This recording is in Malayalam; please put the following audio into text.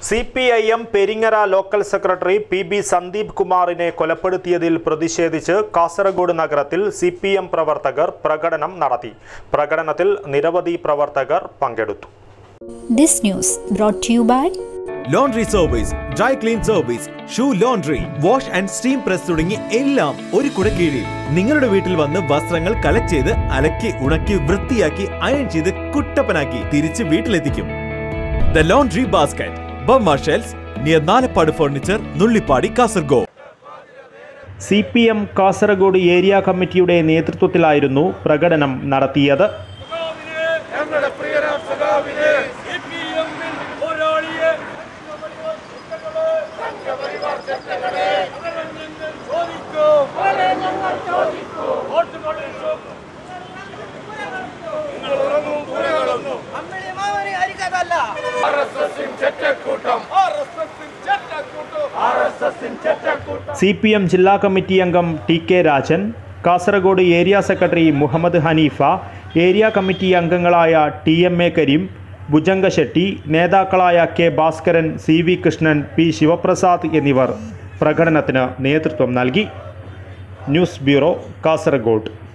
C P I M Peringara local secretary P B Sandeep കുമാറിനെ കൊലപ്പെടുത്തിയതിൽ പ്രതിഷേധിച്ച് കാസർഗോഡ് നഗരത്തിൽ സി പി എം പ്രവർത്തകർ പ്രകടനം നടത്തി പ്രകടനത്തിൽ നിരവധി പ്രവർത്തകർ പങ്കെടുത്തു This news brought to you by laundry service dry clean service shoe laundry wash and steam press തുടങ്ങി എല്ലാം ഒരു കുട കീഴിൽ നിങ്ങളുടെ വീട്ടിൽ വന്ന് വസ്ത്രങ്ങൾ കളക്ട് ചെയ്ത് അലക്കി ഉണക്കി വൃത്തിയാക്കി അയൺ ചെയ്ത് കുട്ടപ്പനാക്കി തിരിച്ച് വീട്ടിലെത്തിക്കും the laundry basket Burmah Shells near Nalappad furniture Nullippady Kasaragod C P M Kasaragod area കമ്മിറ്റിയുടെ നേതൃത്വത്തിലായിരുന്നു പ്രകടനം നടത്തിയത് ഞങ്ങളുടെ പ്രിയരാം സഖാവിനെ സിപിഎമ്മിൽ പോരാളിയെ വോട്ട് കൊണ്ടിരിക്കും നിങ്ങൾ ഉറങ്ങും പുരകളൊന്നും അമ്മിണി മാമനി അരിക്കതല്ല ആർ എസ് എസിൻ ചെറ്റക്കൂട്ടം ആർ എസ് എസിൻ ചെറ്റക്കൂട്ടം ആർ എസ് എസിൻ ചെറ്റക്കൂട്ടം സി പി എം ജില്ലാ കമ്മിറ്റി അംഗം T K Rajan Kasaragod area secretary Muhammad Haneefa area committee അംഗങ്ങളായ T M A Kareem Bhujanga Shetty നേതാക്കളായ K Bhaskaran C V Krishnan P Shivaprasad എന്നിവർ പ്രകടനത്തിന് നേതൃത്വം നൽകി ന്യൂസ് ബ്യൂറോ കാസർഗോഡ്